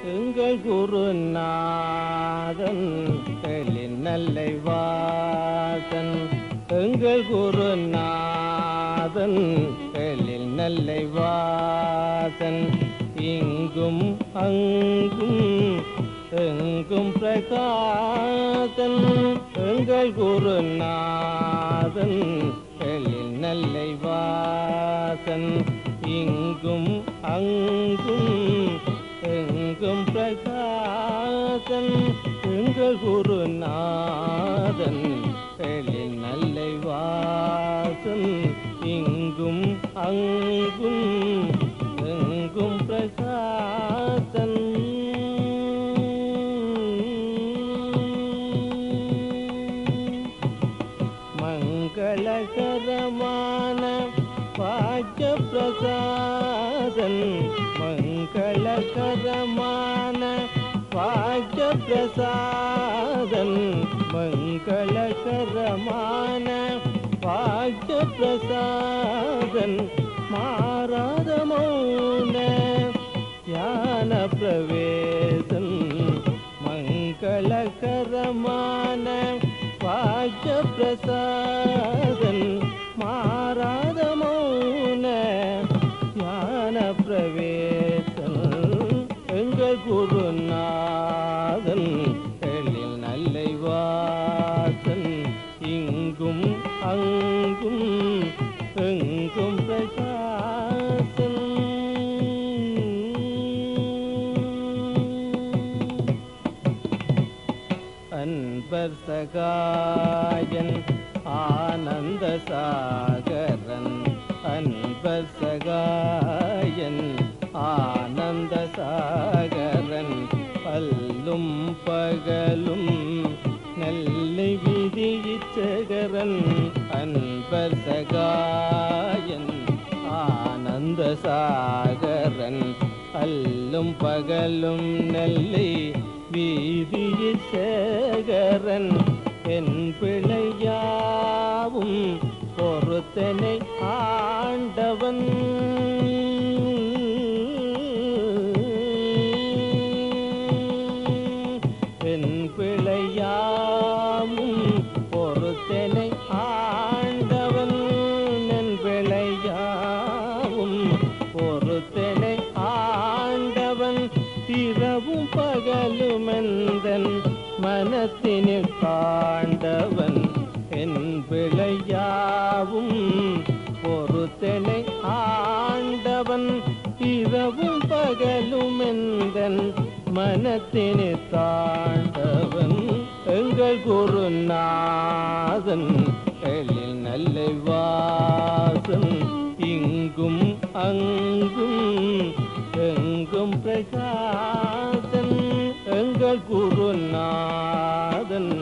எங்கள் குருநாதன் எழில் நல்லை வாசன் எங்கள் குருநாதன் எழில் நல்லை வாசன் இங்கும் அங்கும் எங்கும் பிரகாசன் எங்கள் குருநாதன் எழில் நல்லை வாசன் இங்கும் அங்கும் எங்கும் பிரகாசன் எங்கள் குருநாதன் எழில் நல்லை வாசன் இங்கும் அங்கும் எங்கும் பிரகாசன் மங்களகரமான பாஜ பிரசாதன் மங்களகரமான பாஜ பிரசாதன் மங்களகரமான பாஜ பிரசாதன் மாறாத மௌன ஞான பிரவேசன் மங்களகரமான பாஜ பிரசாதன் மாறாத மௌன ஞான பிரவேசன் எங்கள் குருநாதன் எழில் நல்லை வாசன் இங்கும் அங்கும் எங்கும் பிரகாசன் அன்பர் சகாயன் ஆனந்த சாகரன் அன்பர் சகாயன் ஆனந்த சாகரன் பல்லும் பகலும் நெல்லை விதிச்சகரன் அன்பர் சகாயன் ஆனந்த சாகரன் அல்லும் பகலும் நெல்லை வீதியில் சேகரன் என் பிழையாவும் பொறுத்தனை ஆண்டவன் என் பிழையாவும் பொறுத்தனை ஆண்டவன் என் பிழையாவும் பொறுத்தனை ஆண்டவன் இரவும் பகலுமெந்தன் மனத்தினில் காண்டவன் என் பிழையாவும் பொறுத்தனை ஆண்டவன் இரவும் பகலுமெந்தன் மனத்தினில் தாண்டவன் எங்கள் குருநாதன் எழில் நல்லை வாசன் இங்கும் அங்கும் எங்கும் பிரகாசன் எங்கள் குருநாதன்